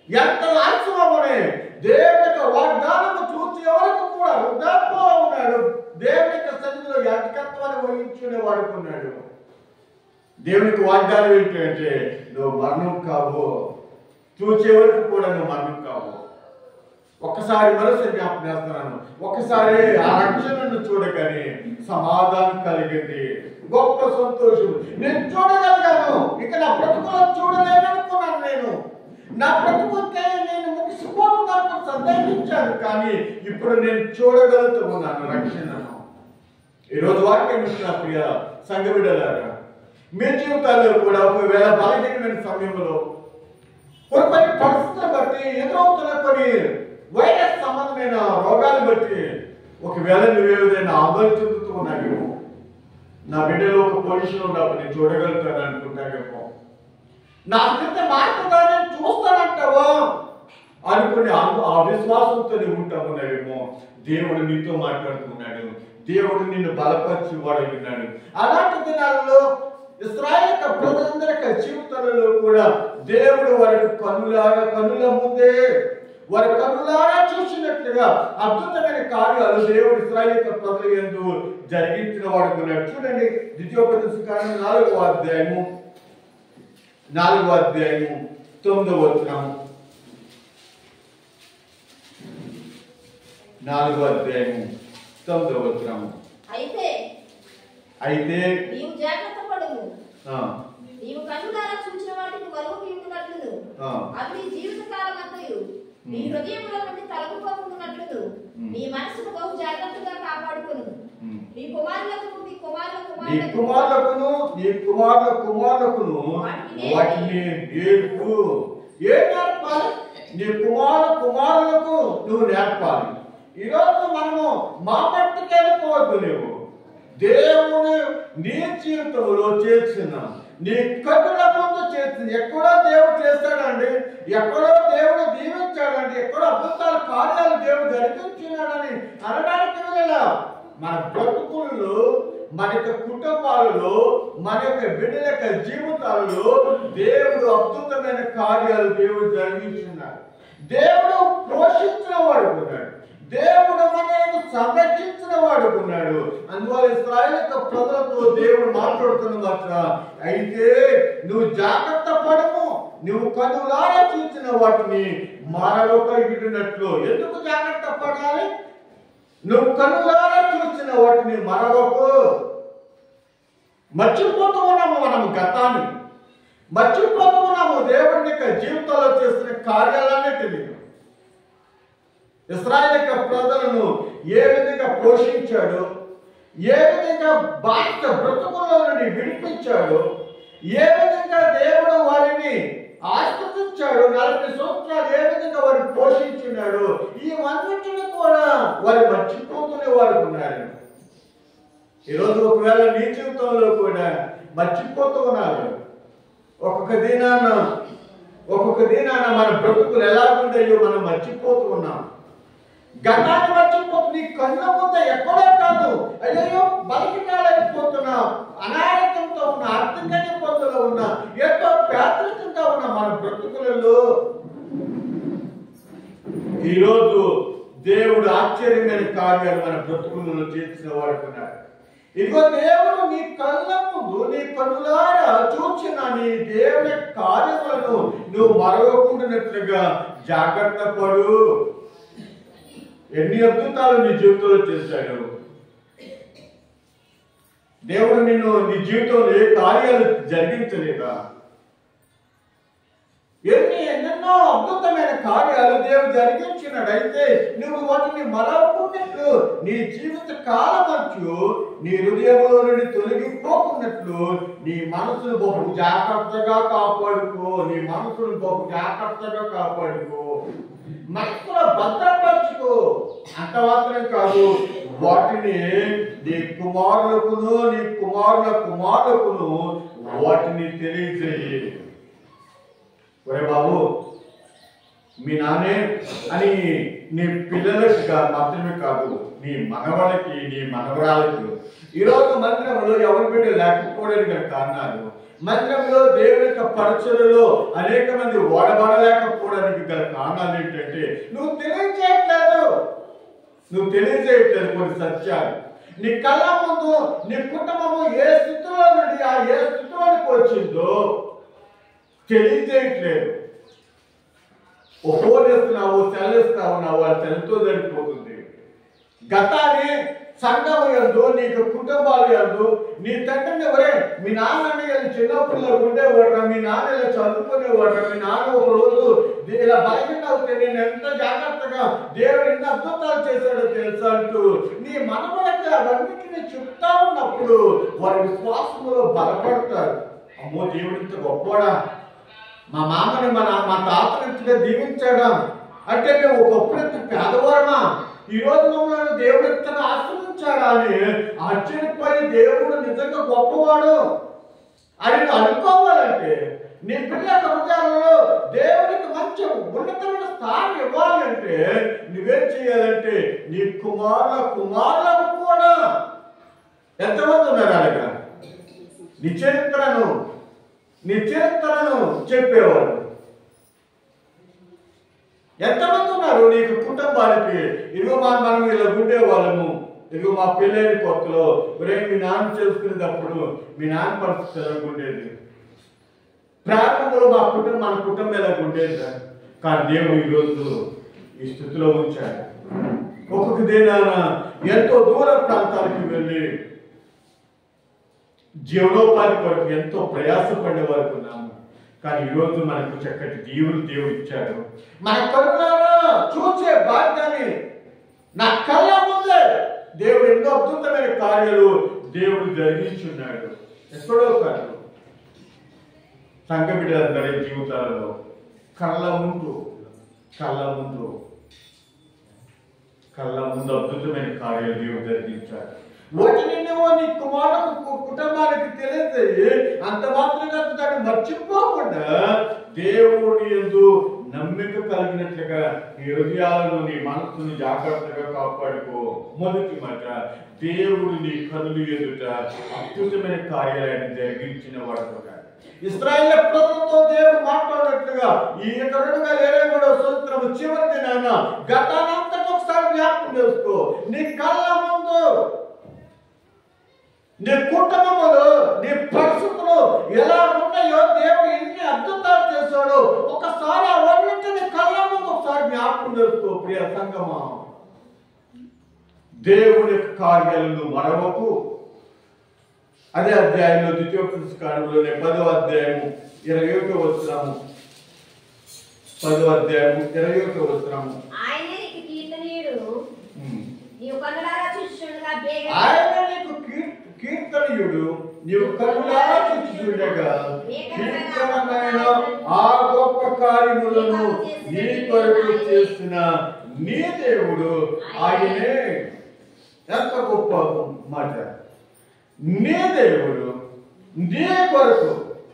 ఎంత ఆశ్రమమని దేవుని యొక్క వాగ్దానము చూసి ఎవరికి కూడా వృద్ధాత్మలో ఉన్నాడు దేవుని యొక్క సన్నిధిలో యాజకత్వాన్ని వహించుకునే వాడుకున్నాడు దేవునికి వాగ్దానం ఏంటంటే నువ్వు మరణం కావు చూసే వరకు కూడా నువ్వు మరణం కావు ఒక్కసారి మనసు జ్ఞాపకం చేస్తున్నాను ఒక్కసారి ఆ రక్షణను చూడగానే సమాధానం కలిగింది గొప్ప సంతోషం నేను చూడగలిగాను ఇక నా బ్రతుకులో చూడలేననుకున్నాను నేను నా బ్రతుకుతే నేను ముగిసిపోతున్నాను సందేహించాను కానీ ఇప్పుడు నేను చూడగలుగుతూ ఉన్నాను రక్షణను ఈరోజు వాక్యం ఇచ్చిన ప్రియ సంఘ బిడ్డలారా మీ జీవితాల్లో కూడా ఒకవేళ బలహీనమైన సమయంలో కొన్ని కొన్ని పరిస్థితులు బట్టి ఎదురవుతున్న కొన్ని వైరస్ సంబంధమైన రోగాలు బట్టి ఒకవేళ నువ్వు ఏదైనా ఆందోళన చెందుతూ ఉన్నావేమో నా బిడ్డలో ఒక పొజిషన్ ఉన్నప్పుడు నేను చూడగలుగుతాను అనుకుంటావేమో నా స్థితి మారుతుందని చూస్తానంటావా అనుకుని ఆ- ఆ విశ్వాసంతో నువ్వు ఉంటా ఉన్నావేమో దేవుడు నీతో మాట్లాడుతున్నాడు దేవుడు నిన్ను బలపరిచి వాడు ఉన్నాడు అలాంటి దినాలలో ఇస్రాయేల్ యొక్క ప్రజలందరి యొక్క జీవితాలలో కూడా దేవుడు వారికి కన్నులాగా కన్నుల ముందే వారి కన్నులారా చూసినట్లుగా అద్భుతమైన కార్యాలు దేవుడు ఇస్రాయేల్ యొక్క ప్రజల ఎందు జరిగించిన వాడుకున్నాడు చూడండి ద్వితీయోపదేశ కారణం నాలుగవ అధ్యాయము నాలుగవ అధ్యాయము తొమ్మిదవ వచనం నాలుగవ అధ్యాయము తొమ్మిదవ వచనం అయితే అయితే నీవు జాగ్రత్త పడుము ఆ, నీవు కన్నులారా చూచిన వాటిని వలువ తీయుకున్నట్లును ఆ, అవి నీ జీవిత కాలమంతయు నీ హృదయంలో నుండి తలపుకోకుండానట్లును నీ మనసును బహు జాగ్రత్తగా కాపాడుకును ఉమ్. నీ కుమారులకు నీ కుమారుల నీ కుమారులకు కుమారులకును నీ కుమారుల కుమారులకును వాటిని నేర్పు ఏం నేర్పాలి నీ కుమారుల కుమారులకు నువ్వు నేర్పాలి ఈరోజు మనము మా పట్టుకు వెళ్ళిపోవద్దు నువ్వు దేవుడు నీ జీవితంలో చేర్చిన నీ కన్నుల ముందు చేర్చింది ఎక్కడో దేవుడు చేస్తాడండి ఎక్కడో దేవుడు దీవించాడండి ఎక్కడో అద్భుతాల కార్యాలు దేవుడు జరిపించినాడని అనడానికి వెళ్ళా మన బ్రతుకుల్లో మన యొక్క కుటుంబాలలో మన యొక్క బిడ్డల యొక్క జీవితాలలో దేవుడు అద్భుతమైన కార్యాలు దేవుడు జరిగించున్నాడు దేవుడు పోషించిన వాడుకున్నాడు దేవుడు మనల్ని సంరక్షించిన వాడుకున్నాడు అందువల్ల ఇస్రాయల్ యొక్క ప్రజలతో దేవుడు మాట్లాడుతున్నమాట అయితే నువ్వు జాగ్రత్త పడము నువ్వు కనులారా చూసిన వాటిని మరొక ఇడినట్లు ఎందుకు జాగ్రత్త పడాలి నువ్వు కనులారా చూసిన వాటిని మరొకకు మర్చిపోతూ ఉన్నాము మనము గతాన్ని మర్చిపోతూ ఉన్నాము దేవుని యొక్క జీవితంలో చేస్తున్న కార్యాలన్నిటిని ఇస్రాయల్ యొక్క ప్రజలను ఏ విధంగా పోషించాడు ఏ విధంగా బాధ్యత బ్రతుకుల్లో నుండి విడిపించాడు ఏ విధంగా దేవుడు వారిని ఆస్వాదించాడు నలభై సంవత్సరాలు ఏ విధంగా వారిని పోషించున్నాడు ఇవన్నిటిని కూడా వారు మర్చిపోతూనే వారు ఉన్నారు ఈరోజు ఒకవేళ నీ జీవితంలో కూడా మర్చిపోతూ ఉన్నారు ఒక్కొక్క దినాన ఒక్కొక్క దినాన మన బ్రతుకులు ఎలా ఉంటాయో మనం మర్చిపోతూ ఉన్నాం గతాన్ని మర్చిపోతూ నీ కళ్ళ ముందు ఎక్కడో కాదు అయ్యో బలికినాలైపోతున్నా అనారోగ్యంతో ఉన్న ఆర్థిక ఇబ్బందులు ఉన్న ఎంతో పేదరికంగా ఉన్న మన బ్రతుకులలో ఈరోజు దేవుడు ఆశ్చర్యమైన కార్యాలు మన బ్రతుకులను చేసిన వాడుకున్నాడు ఇదిగో దేవుడు నీ కళ్ళ ముందు నీ కన్నులారా చూచిన నీ దేవుని కార్యములను నువ్వు మరవకుండానట్లుగా జాగ్రత్త పడు ఎన్ని అద్భుతాలు నీ జీవితంలో చేశాడు దేవుడు నిన్ను నీ జీవితంలో ఏ కార్యాలు జరిగించలేదా ఎన్ని ఎన్నెన్నో అద్భుతమైన కార్యాలు దేవుడు జరిగించినాడు అయితే నువ్వు వాటిని మరవకున్నట్లు నీ జీవిత కాలమంచు నీ హృదయంలో నుండి తొలగిపోకున్నట్లు నీ మనసును బహు జాగ్రత్తగా కాపాడుకో నీ మనసును బహు జాగ్రత్తగా కాపాడుకో మనసులో భద్రపరచుకో అంత మాత్రం కాదు వాటిని నీ కుమారులకును నీ కుమారుల కుమారులకును వాటిని తెలియజేయి ఒరే బాబు మీ నాన్నే అని నీ పిల్లలకి కా- మాత్రమే కాదు నీ మనవలకి నీ మనవరాలకి ఈరోజు మందిరంలో ఎవరి బిడ్డ లేకపోవడానికి గల కారణాలు మందిరంలో దేవుని యొక్క పరిచయలో అనేక మంది ఓడబడలేకపోవడానికి గల కారణాలు ఏంటంటే నువ్వు తెలియజేయట్లేదు నువ్వు తెలియజేయట్లేదు కొన్ని సత్యాలు నీ కళ్ళ ముందు నీ కుటుంబము ఏ స్థితిలో నుండి ఆ ఏ స్థితిలోనికి వచ్చిందో తెలియజేయట్లేదు ఓ ఫోన్ వేస్తున్నావు సెల్ ఇస్తున్నావు ఆ సెల్తో సరిపోతుంది గతాన్ని సంఘం ఎందు నీకు కుటుంబాలు ఎందు నీ తండ్రిని ఎవరే మీ నాన్న చిన్నప్పుడు ఉండేవాడు మీ నాన్న ఇలా చదువుకునేవాడు మీ నాన్న ఒక రోజు ది- ఇలా బలహీన అవుతే నేను ఎంత జాగ్రత్తగా దేవుడు ఎన్ని అద్భుతాలు చేశాడో తెలుసా అంటూ నీ మనవలకి అవన్నిటిని చెప్తా ఉన్నప్పుడు వారి విశ్వాసంలో బలపడతారు అమ్మో దేవుడు ఇంత గొప్పవాడా మా మామని మన మా తాతని ఇంతగా దీవించాడా అంటే మేము ఒకప్పుడు ఇంత పేదవారమా ఈ రోజు మమ్మల్ని దేవుడు ఇంతగా ఆశ్రయించాడా అని ఆశ్చర్యపోయి దేవుడు నిజంగా గొప్పవాడు అని నువ్వు అనుకోవాలంటే నీ పిల్లల హృదయాలలో దేవునికి మంచి ఉన్నతమైన స్థానం ఇవ్వాలి అంటే నువ్వేం చేయాలంటే నీ కుమారుల కుమారులకు కూడా ఎంతమంది ఉన్నారు అలాగా నీ చరిత్రను నీ చరిత్రను చెప్పేవాడు ఎంతమంది ఉన్నారు నీకు కుటుంబానికి ఇదిగో మా మనం ఇలా ఉండేవాళ్ళము ఇదిగో మా పెళ్ళైన కొత్తలో ఒరే మీ నాన్న చేసుకునేటప్పుడు మీ నాన్న పరిస్థితి ఎలా ఉండేది ప్రారంభంలో మా కుటుంబం మన కుటుంబం ఎలా ఉండేది కానీ దేవుడు ఈరోజు ఈ స్థితిలో ఉంచాడు ఒక్కొక్క దినాన ఎంతో దూర ప్రాంతాలకు వెళ్ళి జీవనోపాధి కొరకు ఎంతో ప్రయాసపడే వరకు ఉన్నాము కానీ ఈరోజు మనకు చక్కటి దీవులు దేవుడు ఇచ్చాడు మన కరుణారా చూసే భాగ్యాన్ని నా కళ్ళ ముందే దేవుడు ఎన్నో అద్భుతమైన కార్యాలు దేవుడు జరిగించున్నాడు ఎక్కడో కాదు సంఘ బిడ్డలందరి జీవితాలలో కళ్ళ ముందు కళ్ళ ముందు కళ్ళ ముందు అద్భుతమైన కార్యాలు దేవుడు జరిగించాడు వాటిని నువ్వు నీ కుమారుడు కు- కుటుంబానికి తెలియజేయి అంత మాత్రంగా దాన్ని మర్చిపోకుండా దేవుడి ఎందు నమ్మిక కలిగినట్లుగా నీ హృదయాలను నీ మనసును జాగ్రత్తగా కాపాడుకో మొదటి మాట దేవుడు నీ కనులు ఎదుట అద్భుతమైన కార్యాలయాన్ని జరిగించిన వాడు ఇస్రాయేల్ ప్రజలతో దేవుడు మాట్లాడినట్లుగా ఈ కరుడుగా ఇరవై మూడవ సంవత్సరం చివరి దినాన గతానంతటి ఒకసారి జ్ఞాపకం చేసుకో నీ కళ్ళ ముందు నీ కుటుంబములు నీ పరిస్థితులు ఎలా ఉన్నాయో దేవుడు ఎన్ని అద్భుతాలు చేశాడో ఒకసారి అవన్నింటిని కళ్ళ ముందు ఒకసారి జ్ఞాపకం చేసుకో ప్రియ సంగమా దేవుని యొక్క కార్యాలను మరవకు అదే అధ్యాయంలో ద్వితీయ పుస్తకాలంలోనే పదో అధ్యాయము ఇరవై ఒకటో వస్తున్నాము పదో అధ్యాయము ఇరవై ఒకటో వస్తున్నాము ఆయనే నీకు కీర్తనీయుడు నీవు కన్నులారా చూచుచుండగా బేగ ఆయన నీకు కీర్- కీర్తనీయుడు నీవు కరుణారా చూచుచుండగా కీర్తనమైన ఆ గొప్ప కార్యములను నీ కొరకు చేసిన నీ దేవుడు ఆయనే ఎంత గొప్ప మాట నీ దేవుడు నీ కొరకు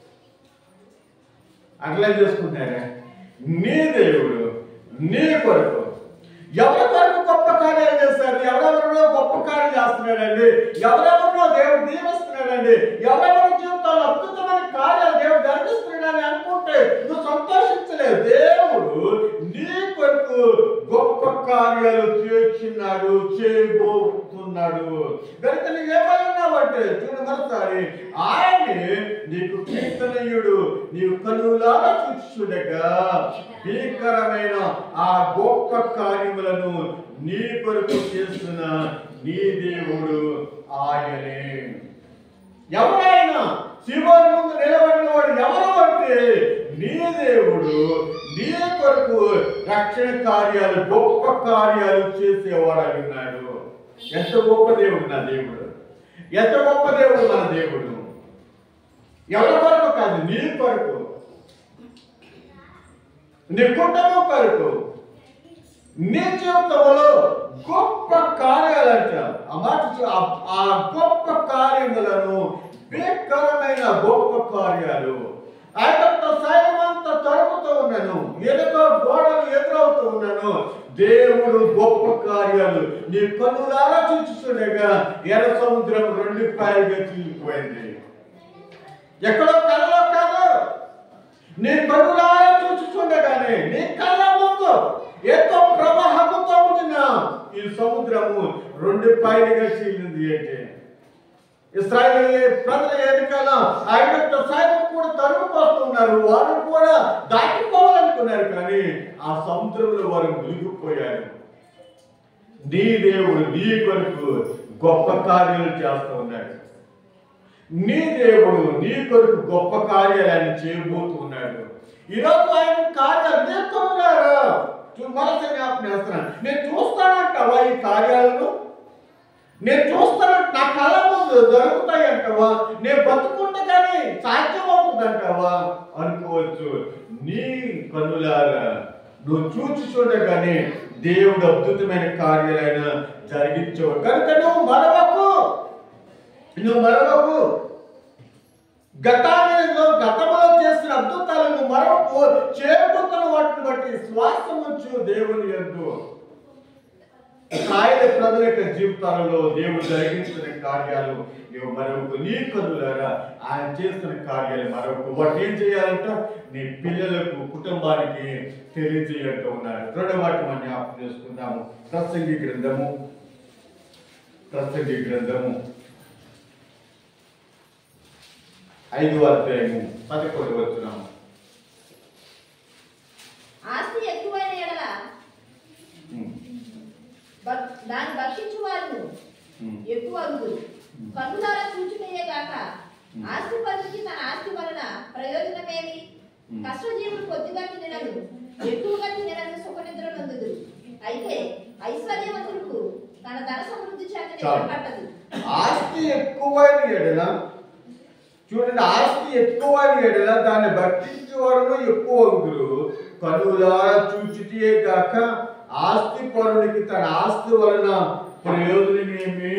అట్లా చేసుకుంటారా నీ దేవుడు నీ కొరకు ఎవరి కొరకు గొప్ప కార్యాలు చేస్తారు ఎవరెవరిలో గొప్ప కార్యం చేస్తున్నాడండి ఎవరెవరిలో దేవుడు దీవిస్తున్నాడండి ఎవరెవరి జీవితాల్లో అద్భుతమైన కార్యాలు దేవుడు జరిగిస్తున్నాడని అనుకుంటే నువ్వు సంతోషించలేదు దేవుడు నీ కొరకు గొప్ప కార్యాలు చేస్తున్నాడు చేయబోతున్నాడు కనుక నువ్వేమై ఉన్నావంటే చూడు మరోసారి ఆయనే నీకు కీర్తనీయుడు నీవు కనులారా చూచుండగా భీకరమైన ఆ గొప్ప కార్యములను నీ కొరకు చేస్తున్న నీ దేవుడు ఆయనే ఎవరైనా శివుని ముందు నిలబడిన వాడు ఎవరు అంటే నీ దేవుడు నీ కొరకు రక్షణ కార్యాలు గొప్ప కార్యాలు చేసేవాడు అని ఉన్నాడు ఎంత గొప్ప దేవుడు నా దేవుడు ఎంత గొప్ప దేవుడు మన దేవుడు ఎవరి కొరకు కాదు నీ కొరకు నీ కుటుంబం కొరకు నీ జీవితంలో గొప్ప కార్యాలంట ఆ మాట చూ- ఆ- ఆ గొప్ప కార్యములను భీకరమైన గొప్ప కార్యాలు ఆయనతో సైన్యమంతా తరుపుతూ ఉన్నాను ఎదుగో గోడలు ఎదురవుతూ ఉన్నాను దేవుడు గొప్ప కార్యాలు నీ కన్నులారా చూచుతుండగా ఎర్ర సముద్రం రెండు పాయలుగా చీలిపోయింది ఎక్కడో కళ్ళలో కాదు నీ కన్నులారా చూచుతుండగానే నీ కళ్ళ ఎంతో ప్రవాహముతో ఉండిన ఈ సముద్రము రెండు పైనగా చీలింది అంటే ఇస్రాయల్ ప్రజల ఎన్నికల ఐగుప్తు సైతం కూడా తరుముకొస్తున్నారు వారు కూడా దాటిపోవాలనుకున్నారు కానీ ఆ సముద్రంలో వారు మునిగిపోయారు నీ దేవుడు నీ కొరకు గొప్ప కార్యాలు చేస్తూ ఉన్నాడు నీ దేవుడు నీ కొరకు గొప్ప కార్యాలను చేయబోతూ ఉన్నాడు ఈరోజు ఆయన కార్యాలు నేర్చుకున్నారా మరొక జ్ఞాపకం చేస్తున్నాను నేను చూస్తానంటావా ఈ కార్యాలను నేను చూస్తానంట నా కళ్ళ ముందు జరుగుతాయి అంటావా నేను బతుకుండగానే సాధ్యం అవుతుంది అంటావా అనుకోవచ్చు నీ కనులారా నువ్వు చూచి చూడగానే దేవుడు అద్భుతమైన కార్యాలైన జరిగించవు కనుక నువ్వు మరవకు నువ్వు మరవకు గతాలలో గతంలో చేసిన అద్భుతాలను మరవకు చేపడుతున్న వాటిని బట్టి శ్వాసం ఉంచు దేవుని ఎందు ఆయన ప్రజల యొక్క జీవితాలలో దేవుడు జరిగించిన కార్యాలు నువ్వు మరొక నీ కనులారా ఆయన చేస్తున్న కార్యాలు మరొక వాటి ఏం చేయాలంట నీ పిల్లలకు కుటుంబానికి తెలియజేయంటూ ఉన్నారు రెండవ వాటి మనం జ్ఞాపకం చేసుకుందాము ప్రసంగి గ్రంథము ప్రసంగి గ్రంథము ఐదు అధ్యాయము పదకొండు వచ్చినాము ఆస్తి ఎక్కువైన ఎడల భక్- దాన్ని భక్షించు వారు ఎక్కువ అగుదు కన్నులారా చూచుటయే కాక ఆస్తి పరునికి తన ఆస్తి వలన ప్రయోజనమేమి Hmm. కష్టజీవులు కొద్దిగా తినను ఎక్కువగా తినను సుఖనిద్ర నందుదు అయితే ఐశ్వర్యవంతులకు తన ధన సమృద్ధి చేత చాలు. పట్టదు ఆస్తి ఎక్కువైన ఎడల చూడండి ఆస్తి ఎక్కువైన ఎడల దాన్ని భక్షించే వారు ఎక్కువ అవుతురు కనులారా చూచితే గాక ఆస్తి పరునికి తన ఆస్తి వలన ప్రయోజనమేమి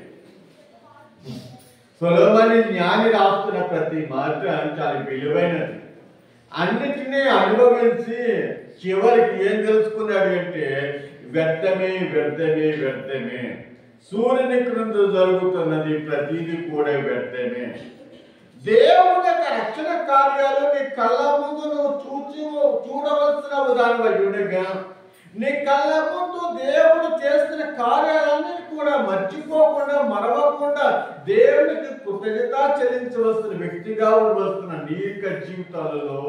సులభని జ్ఞాని రాస్తున్న ప్రతి మాట చాలా విలువైనది అన్నిటినీ అనుభవించి చివరికి ఏం తెలుసుకున్నాడు అంటే వ్యర్థమే వ్యర్థమే వ్యర్థమే సూర్యుని క్రింద జరుగుతున్నది ప్రతిదీ కూడా వ్యర్థమే దేవుని యొక్క రక్షణ కార్యాలు నీ కళ్ళ ముందు నువ్వు చూచి చూడవలసిన దానివై ఉండగా నీ కళ్ళ ముందు దేవుడు చేస్తున్న కార్యాలన్నీ కూడా మర్చిపోకుండా మరవకుండా దేవునికి కృతజ్ఞత చెల్లించవలసిన వ్యక్తిగా ఉండవలసిన నీ యొక్క జీవితాలలో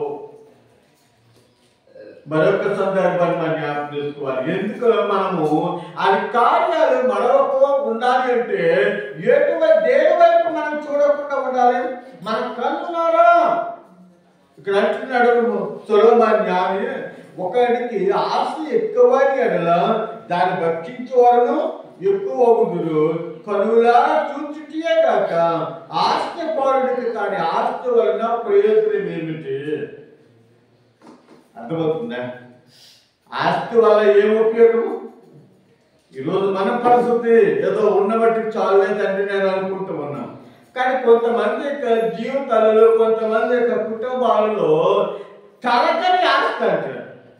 మరొక సందర్భాన్ని మనం జ్ఞాపకం చేసుకోవాలి ఎందుకు మనము అది కార్యాలు మరొక ఉండాలి అంటే ఎటువైపు దేని వైపు మనం చూడకుండా ఉండాలి మన కన్నులారా ఇక్కడ అంటున్నాడు సులభ జ్ఞాని ఒకరికి ఆస్తి ఎక్కువని ఎడల దాన్ని భక్షించేవారును ఎక్కువ అవుదురు కనులా చూచుటియే కాక ఆస్తి పౌరుడికి కానీ ఆస్తి వలన ప్రయోజనం ఏమిటి అర్థమవుతుందా ఆస్తి వల్ల ఏం ఉపయోగము ఈరోజు మన పరిస్థితి ఏదో ఉన్నబట్టి చాలు తండ్రి నేను అనుకుంటూ ఉన్నాం కానీ కొంతమంది యొక్క జీవితాలలో కొంతమంది యొక్క కుటుంబాలలో తలకని ఆస్తి అంటారు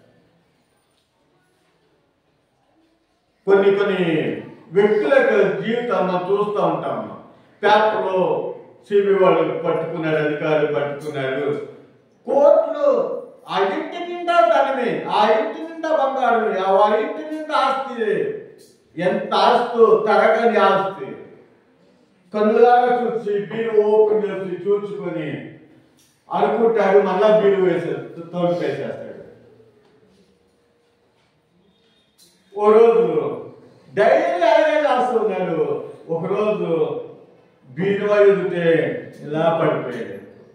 కొన్ని కొన్ని వ్యక్తుల యొక్క జీవితం మనం చూస్తూ ఉంటాం పేపర్లో సిబి వాళ్ళు పట్టుకున్నారు అధికారులు పట్టుకున్నారు కోర్టులు ఆ ఇంటి నిండా ధనమే ఆ ఇంటి నిండా బంగారమే ఆ వాళ్ళ ఇంటి నిండా ఆస్తి ఎంత ఆస్తు తరగని ఆస్తి కన్నులాగా చూసి బీరు ఓపెన్ చేసి చూచుకొని అనుకుంటాడు మళ్ళా బీరు వేసే తోలు వేసేస్తాడు ఓ రోజు డైలీ అలాగే రాస్తున్నాడు ఒక రోజు బీరువా ఎదుటే ఇలా పడిపోయాడు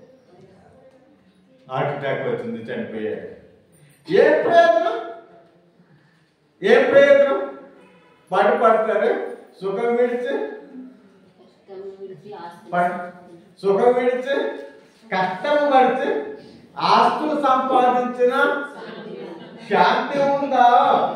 హార్ట్ అటాక్ వచ్చింది చనిపోయాడు ఏ ప్రయోజనం ఏ ప్రయోజనం పాట పాడతారు సుఖం విడిచి ప- సుఖం విడిచి కష్టం పడిచి ఆస్తులు సంపాదించిన శాంతి ఉందా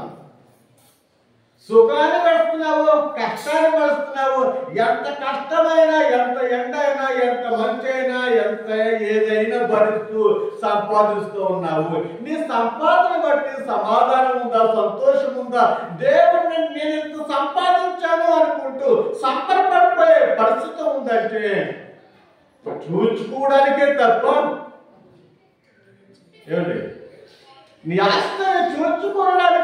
సుఖాన్ని పడుతున్నావు కష్టాన్ని పడుతున్నావు ఎంత కష్టమైనా ఎంత ఎండ అయినా ఎంత మంచి అయినా ఎంత ఏదైనా భరిస్తూ సంపాదిస్తూ ఉన్నావు నీ సంపాదన బట్టి సమాధానం ఉందా సంతోషం ఉందా దేవుడు నన్ను నేను ఇంత సంపాదించాను అనుకుంటూ సంబరపడిపోయే పరిస్థితి ఉందంటే చూచుకోవడానికే తప్ప ఏమండి నీ ఆస్తిని చూర్చుకోవడానికి